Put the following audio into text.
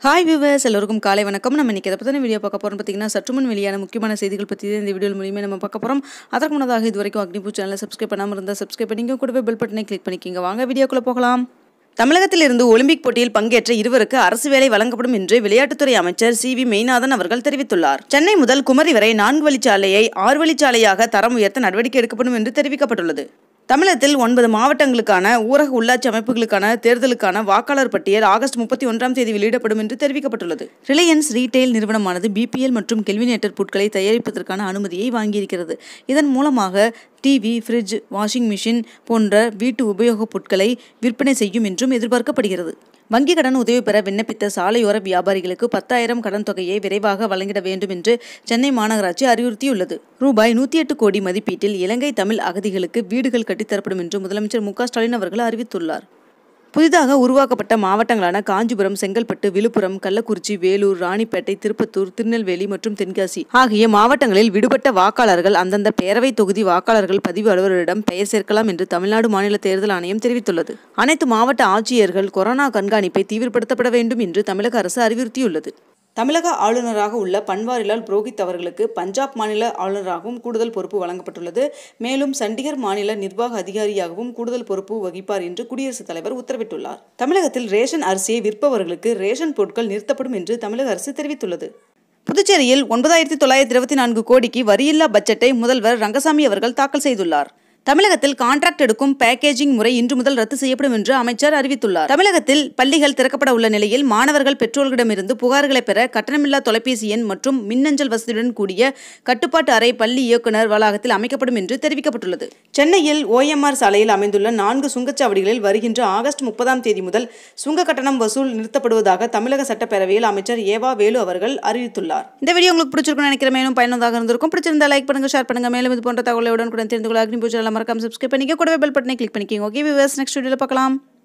hi viewers எல்லோருக்கும் காலை வணக்கம் நம்ம இன்னைக்கு எதை பற்றின வீடியோ பார்க்க போகிறோம் பார்த்தீங்கன்னா சற்று முன் வெளியான முக்கியமான செய்திகள் பற்றி தான் இந்த வீடியோ மூலியமாக நம்ம பார்க்க போகிறோம் அதற்கு முன்னதாக இது வரைக்கும் அக்னிபூ சேனலை சப்ஸ்கிரைப் பண்ணாமல் இருந்தால் சப்ஸ்கிரைப் பண்ணிங்க கூடவே பெல் பட்டனை கிளிக் பண்ணிக்கிங்க வாங்க வீடியோக்குள்ளே போகலாம் தமிழகத்தில் இருந்து ஒலிம்பிக் போட்டியில் பங்கேற்ற இருவருக்கு அரசு வேலை வழங்கப்படும் என்று விளையாட்டுத்துறை அமைச்சர் சி வி மெய்நாதன் அவர்கள் தெரிவித்துள்ளார் சென்னை முதல் குமரி வரை நான்கு வழிச்சாலையை ஆறு வழிச்சாலையாக தரம் உயர்த்த நடவடிக்கை எடுக்கப்படும் என்று தெரிவிக்கப்பட்டுள்ளது தமிழகத்தில் ஒன்பது மாவட்டங்களுக்கான ஊரக உள்ளாட்சி அமைப்புகளுக்கான தேர்தலுக்கான வாக்காளர் பட்டியல் ஆகஸ்ட் முப்பத்தி ஒன்றாம் தேதி வெளியிடப்படும் என்று தெரிவிக்கப்பட்டுள்ளது ரிலையன்ஸ் ரீட்டைல் நிறுவனமானது பிபிஎல் மற்றும் கெல்வினேட்டர் பொருட்களை தயாரிப்பதற்கான அனுமதியை வாங்கியிருக்கிறது இதன் மூலமாக டிவி ஃப்ரிட்ஜ் வாஷிங் மிஷின் போன்ற வீட்டு உபயோகப் பொருட்களை விற்பனை செய்யும் என்றும் எதிர்பார்க்கப்படுகிறது வங்கிக் கடன் உதவி பெற விண்ணப்பித்த சாலையோர வியாபாரிகளுக்கு பத்தாயிரம் கடன் தொகையை விரைவாக வழங்கிட வேண்டும் என்று சென்னை மாநகராட்சி அறிவுறுத்தியுள்ளது ரூபாய் நூற்றி எட்டு கோடி மதிப்பீட்டில் இலங்கை தமிழ் அகதிகளுக்கு வீடுகள் கட்டித்தரப்படும் என்று முதலமைச்சர் மு க ஸ்டாலின் அவர்கள் அறிவித்துள்ளார் புதிதாக உருவாக்கப்பட்ட மாவட்டங்களான காஞ்சிபுரம் செங்கல்பட்டு விழுப்புரம் கள்ளக்குறிச்சி வேலூர் ராணிப்பேட்டை திருப்பத்தூர் திருநெல்வேலி மற்றும் தென்காசி ஆகிய மாவட்டங்களில் விடுபட்ட வாக்காளர்கள் அந்தந்த பேரவை தொகுதி வாக்காளர்கள் பதிவு அலுவலரிடம் பெயர் சேர்க்கலாம் என்று தமிழ்நாடு மாநில தேர்தல் ஆணையம் தெரிவித்துள்ளது அனைத்து மாவட்ட ஆட்சியர்கள் கொரோனா கண்காணிப்பை தீவிரப்படுத்தப்பட வேண்டும் என்று தமிழக அரசு அறிவுறுத்தியுள்ளது தமிழக ஆளுநராக உள்ள பன்வாரிலால் புரோஹித் அவர்களுக்கு பஞ்சாப் மாநில ஆளுநராகவும் கூடுதல் பொறுப்பு வழங்கப்பட்டுள்ளது மேலும் சண்டிகர் மாநில நிர்வாக அதிகாரியாகவும் கூடுதல் பொறுப்பு வகிப்பார் என்று குடியரசுத் தலைவர் உத்தரவிட்டுள்ளார் தமிழகத்தில் ரேஷன் அரிசியை விற்பவர்களுக்கு ரேஷன் பொருட்கள் நிறுத்தப்படும் என்று தமிழக அரசு தெரிவித்துள்ளது புதுச்சேரியில் ஒன்பதாயிரத்தி தொள்ளாயிரத்தி இருபத்தி நான்கு கோடிக்கு வரியில்லா பட்ஜெட்டை முதல்வர் ரங்கசாமி அவர்கள் தாக்கல் செய்துள்ளார் தமிழகத்தில் கான்ட்ராக்ட் எடுக்கும் பேக்கேஜிங் முறை இன்று முதல் ரத்து செய்யப்படும் என்று அமைச்சர் அறிவித்துள்ளார் தமிழகத்தில் பள்ளிகள் திறக்கப்பட உள்ள நிலையில் மாணவர்கள் பெற்றோர்களிடமிருந்து புகார்களை பெற கட்டணமில்லா தொலைபேசி எண் மற்றும் மின்னஞ்சல் வசதியுடன் கூடிய கட்டுப்பாட்டு அறை பள்ளி இயக்குநர் வளாகத்தில் அமைக்கப்படும் என்று தெரிவிக்கப்பட்டுள்ளது சென்னையில் ஓஎம்ஆர் சாலையில் அமைந்துள்ள நான்கு சுங்கச்சாவடிகளில் வருகின்ற ஆகஸ்ட் முப்பதாம் தேதி முதல் சுங்க கட்டணம் வசூல் நிறுத்தப்படுவதாக தமிழக சட்டப்பேரவையில் அமைச்சர் ஏவா வேலு அவர்கள் அறிவித்துள்ளார் இந்த வீடியோ உங்களுக்கு பிடிச்சிருக்கும்னு நினைக்கிறேன் மேலும் பயனுள்ளதாக இருந்திருக்கும் பிடிச்சிருந்தா லைக் பண்ணுங்க ஷேர் பண்ணுங்க மேலும் இது போன்ற தகவலுடன் கூட தெரிந்து கொள்ள அக்னி பூஜை மறக்காம சப்ஸ்கிரைப் பண்ணிக்க கூடவே பெல் பட்டனை கிளிக் பண்ணிக்கோங்க ஓகே விவர்ஸ் நெக்ஸ்ட் வீடியோவில் பார்க்கலாம்